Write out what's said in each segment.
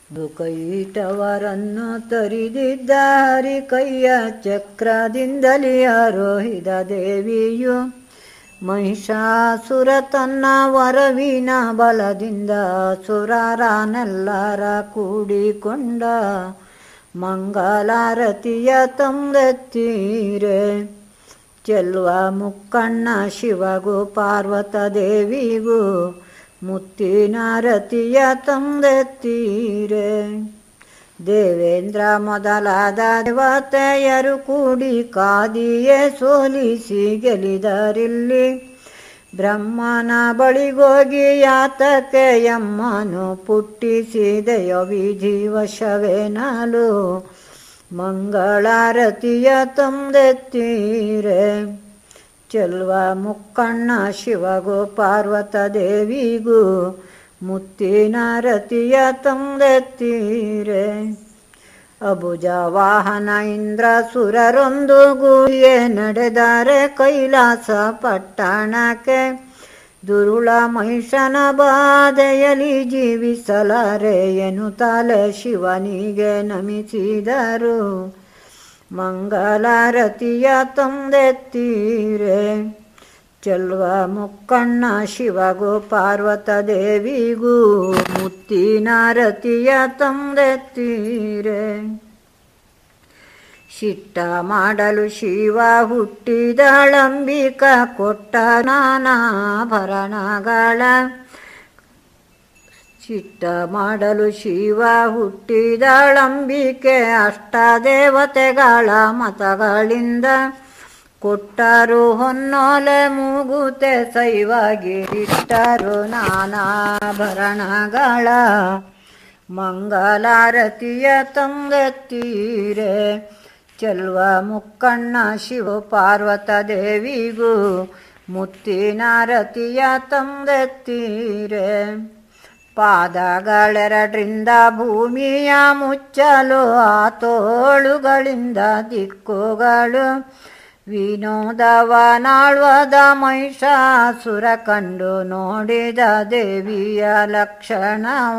ಕೈಟವರನ್ನು ತರಿದಿದ್ದ ಹರಿ ಕೈಯ ಚಕ್ರದಿಂದಲೇ ಆರೋಹಿದ ದೇವಿಯು ಮಹಿಷಾಸುರ ತನ್ನ ವರವಿನ ಬಲದಿಂದ ಸುರರನೆಲ್ಲರ ಕೂಡಿಕೊಂಡ ಮಂಗಲಾರತಿಯ ತಂದೆತ್ತೀರೆ ಚೆಲ್ವ ಮುಕ್ಕಣ್ಣ ಶಿವಗೂ ಪಾರ್ವತ ದೇವಿಗೂ ಮುತ್ತಿನ ರತಿಯ ತಂದೆತ್ತೀರೆ ದೇವೇಂದ್ರ ಮೊದಲಾದ ದೇವತೆಯರು ಕೂಡಿ ಕಾದಿಯೇ ಸೋಲಿಸಿ ಗೆಲಿದರಿಲ್ಲಿ ಬ್ರಹ್ಮನ ಬಳಿಗೋಗಿ ಯಾತಕ್ಕೆ ಯಮ್ಮನು ಪುಟ್ಟಿಸಿದೆಯೋ ವಿಧಿವಶವೇನಲು ಮಂಗಳಾರತಿಯ ತಂದೆತ್ತೀರೆ ಚೆಲ್ವ ಮುಕ್ಕಣ್ಣ ಶಿವಗೂ ಪಾರ್ವತ ದೇವಿಗೂ ಮುತ್ತಿನ ರತಿಯ ತಂದೆತ್ತೀರೆ ಅಬುಜ ವಾಹನ ಇಂದ್ರ ಸುರರೊಂದು ಗುಹೆ ನಡೆದರೆ ಕೈಲಾಸ ಪಟ್ಟಣಕ್ಕೆ ದುರುಳ ಮಹಿಷನ ಬಾಧೆಯಲಿ ಜೀವಿಸಲಾರೆ ಎನ್ನುತ್ತಲೇ ಶಿವನಿಗೆ ನಮಿಸಿದರು ಮಂಗಲಾರತಿಯ ತಂದೆತ್ತೀರೆ ಚೆಲ್ವ ಮುಕ್ಕಣ್ಣ ಶಿವಗೂ ಪಾರ್ವತ ದೇವಿಗೂ ಮುತ್ತಿನ ರತಿಯ ತಂದೆತ್ತೀರೆ ಶಿಟ್ಟ ಮಾಡಲು ಶಿವ ಹುಟ್ಟಿದಳಂಬಿಕ ಕೊಟ್ಟ ನಾನಾಭರಣಗಳ ಚಿಟ್ಟ ಮಾಡಲು ಶಿವ ಹುಟ್ಟಿದಳಂಬಿಕೆ ಅಷ್ಟ ದೇವತೆಗಳ ಮತಗಳಿಂದ ಕೊಟ್ಟರು ಹೊನ್ನೋಲೆ ಮೂಗುತೆ ಸೈವಾಗಿ ಇಟ್ಟರು ನಾನಾಭರಣಗಳ ಮಂಗಲಾರತಿಯ ತಂದೆತ್ತೀರೆ ಚೆಲ್ವ ಮುಕ್ಕಣ್ಣ ಶಿವ ಪಾರ್ವತ ದೇವಿಗೂ ಮುತ್ತಿನ ರತಿಯ ತಂದೆತ್ತೀರೆ ಪಾದಗಳೆರಡರಿಂದ ಭೂಮಿಯ ಮುಚ್ಚಲು ಆ ತೋಳುಗಳಿಂದ ದಿಕ್ಕುಗಳು ವಿನೋದವನಾಳ್ವದ ಮಹಿಷಾಸುರ ಕಂಡು ನೋಡಿದ ದೇವಿಯ ಲಕ್ಷಣವ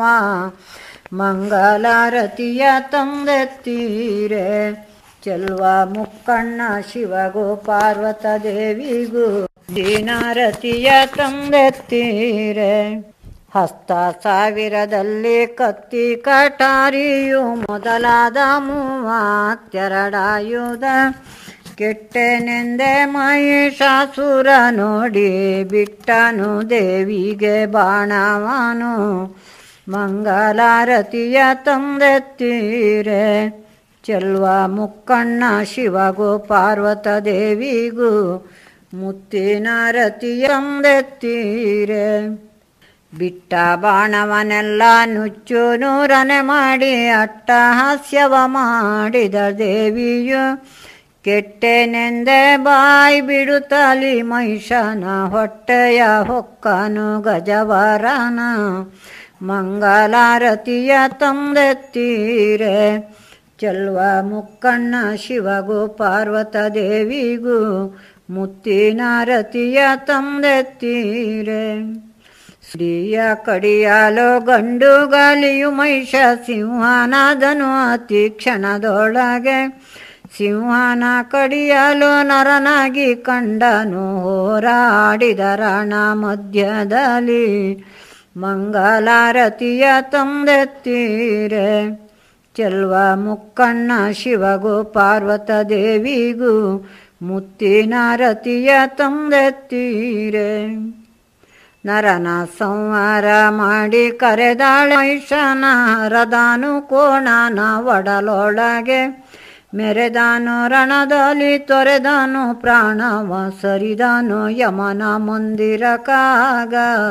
ಮಂಗಲಾರತಿಯ ತಂದೆತ್ತೀರೆ ಚೆಲ್ವ ಮುಕ್ಕಣ್ಣ ಶಿವಗೂ ಪಾರ್ವತ ದೇವಿಗೂ ದೀನಾರತಿಯ ತಂದೆತ್ತೀರೆ ಹಸ್ತ ಸಾವಿರದಲ್ಲಿ ಕತ್ತಿ ಕಟಾರಿಯು ಮೊದಲಾದ ಮೂವತ್ತೆರಡಾಯುಧ ಕೆಟ್ಟೆನೆಂದೆ ಮಹಿಷಾಸುರ ನೋಡಿ ಬಿಟ್ಟನು ದೇವಿಗೆ ಬಾಣವನು ಮಂಗಲಾರತಿಯ ತಂದೆತ್ತೀರೆ ಚೆಲ್ವ ಮುಕ್ಕಣ್ಣ ಶಿವಗೂ ಪಾರ್ವತ ದೇವಿಗೂ ಮುತ್ತಿನ ರತಿಯ ತಂದೆತ್ತೀರೆ ಬಿಟ್ಟ ಬಾಣವನೆಲ್ಲ ನುಚ್ಚು ನೂರನೆ ಮಾಡಿ ಅಟ್ಟಹಾಸ್ಯವ ಮಾಡಿದ ದೇವಿಯು ಕೆಟ್ಟೆನೆಂದೆ ಬಾಯಿ ಬಿಡುತ್ತಲಿ ಮಹಿಷನ ಹೊಟ್ಟೆಯ ಹೊಕ್ಕನು ಗಜವರನ ಮಂಗಲಾರತಿಯ ತಂದೆತ್ತೀರೆ ಚೆಲ್ವ ಮುಕ್ಕಣ್ಣ ಶಿವಗೂ ಪಾರ್ವತ ದೇವಿಗೂ ಮುತ್ತಿನ ರತಿಯ ತಂದೆತ್ತೀರೆ ಸ್ತ್ರೀಯ ಕಡಿಯಾಲೋ ಗಂಡು ಗಾಲಿಯು ಮಹಿಷ ಸಿಂಹನಾದನು ಅತಿ ಕ್ಷಣದೊಳಗೆ ಸಿಂಹನ ಕಡಿಯಲು ನರನಾಗಿ ಕಂಡನು ಹೋರಾಡಿದ ರಣ ಮಧ್ಯದಲ್ಲಿ ಮಂಗಲಾರತಿಯ ತಂದೆತ್ತೀರೆ ಚೆಲ್ವ ಮುಕ್ಕಣ್ಣ ಶಿವಗೂ ಪಾರ್ವತ ದೇವಿಗೂ ಮುತ್ತಿನ ರತಿಯ ತಂದೆತ್ತೀರೆ ನರನ ಸಂಹಾರ ಮಾಡಿ ಕರೆದಾಳೆ ಮಹಿಷನ ಹರದಾನು ಕೋಣನ ಒಡಲೊಳಗೆ ಮೆರೆದಾನು ರಣದಲ್ಲಿ ತೊರೆದಾನು ಪ್ರಾಣವ ಸರಿದಾನು ಯಮನ ಮಂದಿರಕ್ಕಾಗ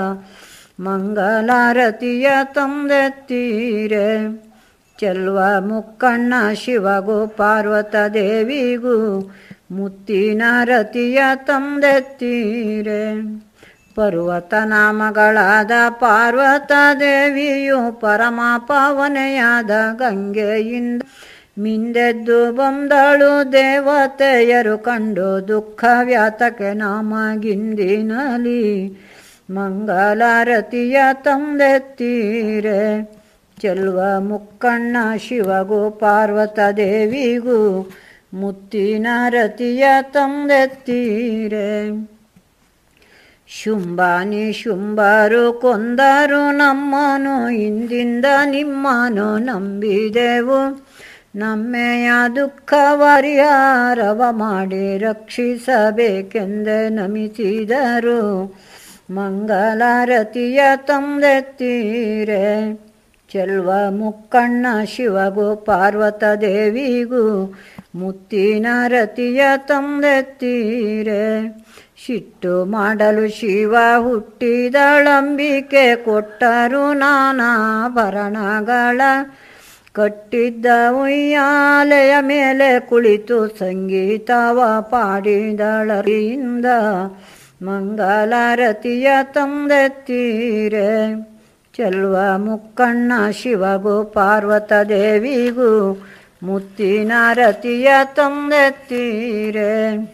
ಮಂಗಲಾರತಿಯ ತಂದೆತ್ತೀರೆ ಚೆಲ್ವ ಮುಕ್ಕಣ್ಣ ಶಿವಗೂ ಪಾರ್ವತ ದೇವಿಗೂ ಮುತ್ತಿನ ರತಿಯ ತಂದೆತ್ತೀರೆ ಪರ್ವತ ನಾಮಗಳಾದ ಪಾರ್ವತ ದೇವಿಯು ಪರಮ ಪಾವನೆಯಾದ ಗಂಗೆಯಿಂದ ಮಿಂದೆದ್ದು ಬಂದಳು ದೇವತೆಯರು ಕಂಡು ದುಃಖ ವ್ಯಾತಕ್ಕೆ ನಾಮಗಿಂದಿನಲಿ ಮಂಗಲಾರತಿಯ ತಂದೆತ್ತೀರೆ ಚೆಲ್ವ ಮುಕ್ಕಣ್ಣ ಶಿವಗೂ ಪಾರ್ವತ ದೇವಿಗೂ ಮುತ್ತಿನ ರತಿಯ ತಂದೆತ್ತೀರೆ ಶುಂಭಾನಿ ಶುಂಭರು ಕೊಂದರು ನಮ್ಮನು ಹಿಂದಿಂದ ನಿಮ್ಮನು ನಂಬಿದೆವು ನಮ್ಮೆಯ ದುಃಖ ಪರಿಹಾರವ ಮಾಡಿ ರಕ್ಷಿಸಬೇಕೆಂದೆ ನಮಿಸಿದರು ಮಂಗಲಾರತಿಯ ತಂದೆತ್ತೀರೆ ಚೆಲ್ವ ಮುಕ್ಕಣ್ಣ ಶಿವಗೂ ಪಾರ್ವತ ದೇವಿಗೂ ಮುತ್ತಿನ ರತಿಯ ತಂದೆತ್ತೀರೆ ಸಿಟ್ಟು ಮಾಡಲು ಶಿವ ಹುಟ್ಟಿದಳಂಬಿಕೆ ಕೊಟ್ಟರು ನಾನಾ ಭರಣಗಳ ಕಟ್ಟಿದ್ದ ಉಯ್ಯಾಲೆಯ ಮೇಲೆ ಕುಳಿತು ಸಂಗೀತವ ಪಾಡಿದಳರಿಂದ ಮಂಗಲಾರತಿಯ ತಂದೆತ್ತೀರೆ ಚೆಲ್ವ ಮುಕ್ಕಣ್ಣ ಶಿವಗೂ ಪಾರ್ವತ ದೇವಿಗೂ ಮುತ್ತಿನ ರತಿಯ ತಂದೆತ್ತೀರೆ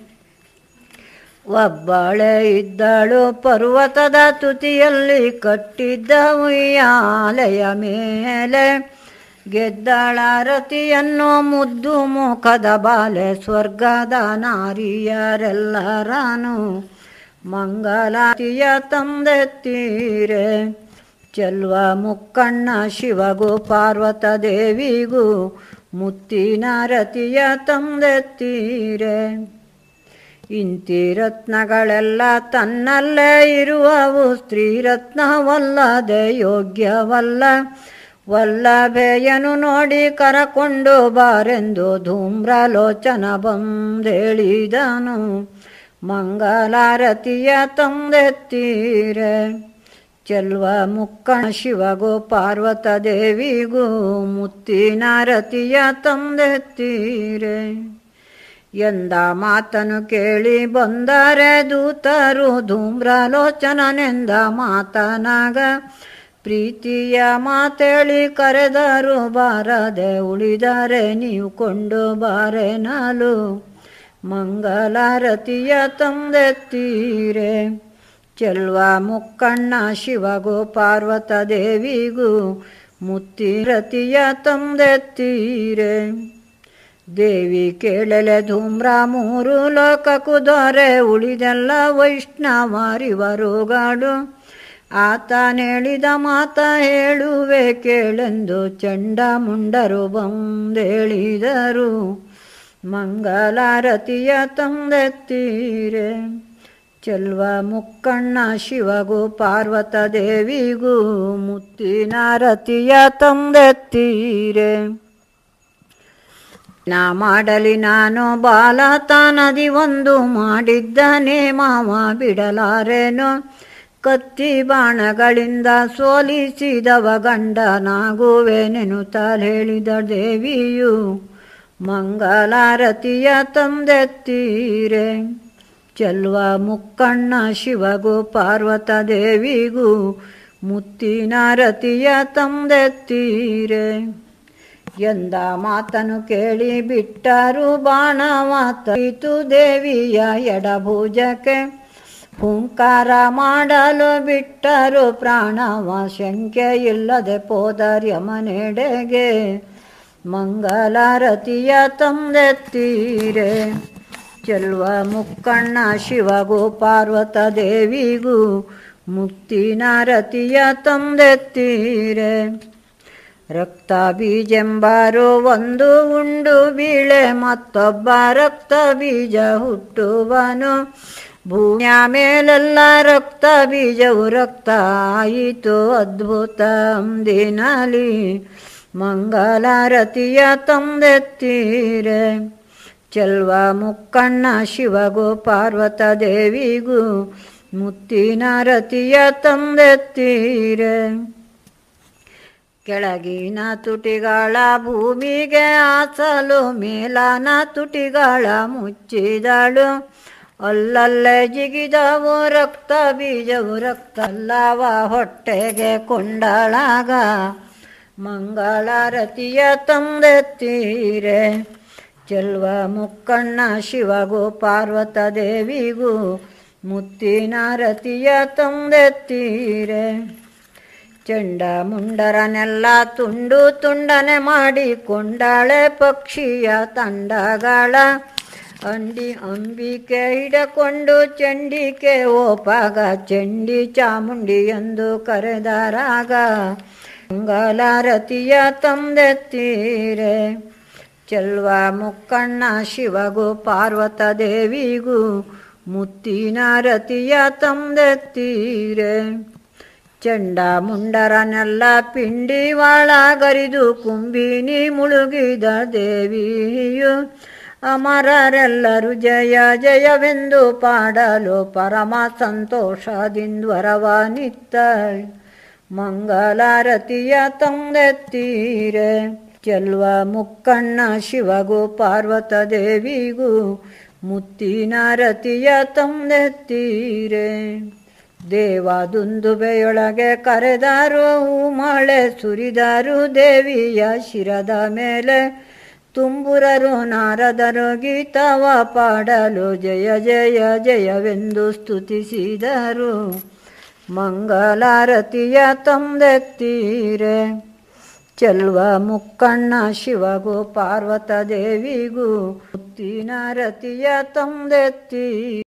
ಒಬ್ಬಳೆ ಇದ್ದಳು ಪರ್ವತದ ತುತಿಯಲ್ಲಿ ಕಟ್ಟಿದ್ದ ಉಯ್ಯಾಲೆಯ ಮೇಲೆ ಗೆದ್ದಳ ರತಿಯನ್ನು ಮುದ್ದು ಮುಖದ ಬಾಲೆ ಸ್ವರ್ಗದ ನಾರಿಯರೆಲ್ಲರನು ಮಂಗಲಾತಿಯ ತಂದೆತ್ತೀರೆ ಚೆಲ್ವ ಮುಕ್ಕಣ್ಣ ಶಿವಗೂ ಪಾರ್ವತ ದೇವಿಗೂ ಮುತ್ತಿನ ರತಿಯ ತಂದೆತ್ತೀರೆ ಇಂತಿ ರತ್ನಗಳೆಲ್ಲ ತನ್ನಲ್ಲೇ ಇರುವವು ಸ್ತ್ರೀರತ್ನವಲ್ಲದೆ ಯೋಗ್ಯವಲ್ಲ ವಲ್ಲಭೆಯನು ನೋಡಿ ಕರಕೊಂಡು ಬಾರೆಂದು ಧೂಮ್ರಲೋಚನ ಬಂದೇಳಿದನು ಮಂಗಲಾರತಿಯ ತಂದೆತ್ತೀರೆ ಚೆಲ್ವ ಮುಕ್ಕಣ ಶಿವಗೂ ಪಾರ್ವತ ದೇವಿಗೂ ಮುತ್ತಿನ ರತಿಯ ತಂದೆತ್ತೀರೆ ಎಂದ ಮಾತನು ಕೇಳಿ ಬಂದರೆ ದೂತರು ಧೂಮ್ರಲೋಚನನೆಂದ ಮಾತನಾಗ ಪ್ರೀತಿಯ ಮಾತೇಳಿ ಕರೆದರು ಬಾರದೆ ಉಳಿದರೆ ನೀವು ಕೊಂಡು ಬಾರೆನಲು ಮಂಗಲಾರತಿಯ ತಂದೆತ್ತೀರೆ ಚೆಲ್ವ ಮುಕ್ಕಣ್ಣ ಶಿವಗೂ ಪಾರ್ವತ ದೇವಿಗೂ ಮುತ್ತಿರತಿಯ ತಂದೆತ್ತೀರೆ ದೇವಿ ಕೇಳಲೆ ಧೂಮ್ರ ಮೂರು ಲೋಕಕ್ಕೂ ದೊರೆ ಉಳಿದೆಲ್ಲ ವೈಷ್ಣವರಿವರುಗಳು ಆತನೇಳಿದ ಮಾತ ಹೇಳುವೆ ಕೇಳೆಂದು ಚಂಡ ಮುಂಡರು ಬಂದೇಳಿದರು ಮಂಗಲಾರತಿಯ ತಂದೆತ್ತೀರೆ ಚೆಲ್ವ ಮುಕ್ಕಣ್ಣ ಶಿವಗೂ ಪಾರ್ವತ ದೇವಿಗೂ ಮುತ್ತಿನ ರತಿಯ ತಂದೆತ್ತೀರೆ ನಾ ಮಾಡಲಿ ನಾನು ಬಾಲತ ನದಿ ಒಂದು ಮಾಡಿದ್ದನೆ ಮಾವ ಬಿಡಲಾರೆನು ಕತ್ತಿ ಬಾಣಗಳಿಂದ ಸೋಲಿಸಿದವ ಗಂಡನಾಗುವೆನೆನುತ್ತ ಹೇಳಿದ ದೇವಿಯು ಮಂಗಲಾರತಿಯ ತಂದೆತ್ತೀರೆ ಚೆಲ್ವ ಮುಕ್ಕಣ್ಣ ಶಿವಗೂ ಪಾರ್ವತ ದೇವಿಗೂ ಮುತ್ತಿನ ರತಿಯ ತಂದೆತ್ತೀರೆ ಎಂದ ಮಾತನು ಕೇಳಿ ಬಿಟ್ಟರು ಬಾಣವ ತೈತು ದೇವಿಯ ಎಡಭುಜಕ್ಕೆ ಹುಂಕಾರ ಮಾಡಲು ಬಿಟ್ಟರು ಪ್ರಾಣವ ಶಂಕೆ ಇಲ್ಲದೆ ಪೋದರ್ಯಮನೆಡೆಗೆ ಮಂಗಲಾರತಿಯ ತಂದೆತ್ತೀರೆ ಚೆಲ್ವ ಮುಕ್ಕಣ್ಣ ಶಿವಗೂ ಪಾರ್ವತ ದೇವಿಗೂ ಮುಕ್ತಿನ ರತಿಯ ತಂದೆತ್ತೀರೆ ರಕ್ತ ಬೀಜೆಂಬಾರು ಒಂದು ಉಂಡು ಬೀಳೆ ಮತ್ತೊಬ್ಬ ರಕ್ತ ಬೀಜ ಹುಟ್ಟುವನು ಭೂಮಿಯ ಮೇಲೆಲ್ಲ ರಕ್ತ ಬೀಜವು ರಕ್ತ ಆಯಿತು ಅದ್ಭುತ ಅಂದಿನಲಿ ಮಂಗಲಾರತಿಯ ತಂದೆತ್ತೀರೆ ಚೆಲ್ವ ಮುಕ್ಕಣ್ಣ ಶಿವಗೂ ಪಾರ್ವತ ದೇವಿಗೂ ಮುತ್ತಿನ ರತಿಯ ತಂದೆತ್ತೀರೆ ಕೆಳಗಿನ ತುಟಿಗಳ ಭೂಮಿಗೆ ಆಸಲು ಮೇಲನ ತುಟಿಗಳ ಮುಚ್ಚಿದಳು ಅಲ್ಲಲ್ಲೇ ಜಿಗಿದವು ರಕ್ತ ಬೀಜವು ರಕ್ತ ಅಲ್ಲವ ಹೊಟ್ಟೆಗೆ ಕೊಂಡಳಾಗ ಮಂಗಳಾರತಿಯ ತಂದೆತ್ತೀರೆ ಚೆಲ್ವ ಮುಕ್ಕಣ್ಣ ಶಿವಗೂ ಪಾರ್ವತ ದೇವಿಗೂ ಮುತ್ತಿನ ರತಿಯ ತಂದೆತ್ತೀರೆ ಚಂಡ ಮುಂಡರನೆಲ್ಲ ತುಂಡು ತುಂಡನೆ ಮಾಡಿ ಕೊಂಡಾಳೆ ಪಕ್ಷಿಯ ತಂಡಗಳ ಅಂಡಿ ಅಂಬಿಕೆ ಹಿಡಕೊಂಡು ಚಂಡಿಕೆ ಓಪಾಗ ಚಂಡಿ ಚಾಮುಂಡಿ ಎಂದು ಕರೆದರಾಗ ಮಂಗಲಾರತಿಯ ತಂದೆತ್ತೀರೆ ಚೆಲ್ವ ಮುಕ್ಕಣ್ಣ ಶಿವಗೂ ಪಾರ್ವತ ದೇವಿಗೂ ಮುತ್ತಿನ ರತಿಯ ತಂದೆತ್ತೀರೆ ಚಂಡ ಮುಂಡರನೆಲ್ಲ ಪಿಂಡಿ ಒಳಗರಿದು ಕುಂಬಿನಿ ಮುಳುಗಿದ ದೇವಿಯು ಅಮರರೆಲ್ಲರೂ ಜಯ ಜಯವೆಂದು ಪಾಡಲು ಪರಮ ಸಂತೋಷದಿಂದ್ವರವ ನಿತ್ತಳ್ ಮಂಗಲಾರತಿಯ ತಂದೆತ್ತೀರೆ ಚೆಲ್ವ ಮುಕ್ಕಣ್ಣ ಶಿವಗೂ ಪಾರ್ವತ ದೇವಿಗೂ ಮುತ್ತಿನ ರತಿಯ ತಂದೆತ್ತೀರೆ ದೇವದುಂದುಬೆಯೊಳಗೆ ಕರೆದರು ಮಳೆ ಸುರಿದರು ದೇವಿಯ ಶಿರದ ಮೇಲೆ ತುಂಬುರರು ನಾರದರು ಗೀತವ ಪಾಡಲು ಜಯ ಜಯ ಜಯವೆಂದು ಸ್ತುತಿಸಿದರು ಮಂಗಲಾರತಿಯ ತಂದೆತ್ತೀರೆ ಚೆಲ್ವ ಮುಕ್ಕಣ್ಣ ಶಿವಗೂ ಪಾರ್ವತ ದೇವಿಗೂ ಮುತ್ತಿನ ರತಿಯ ತಂದೆತ್ತಿ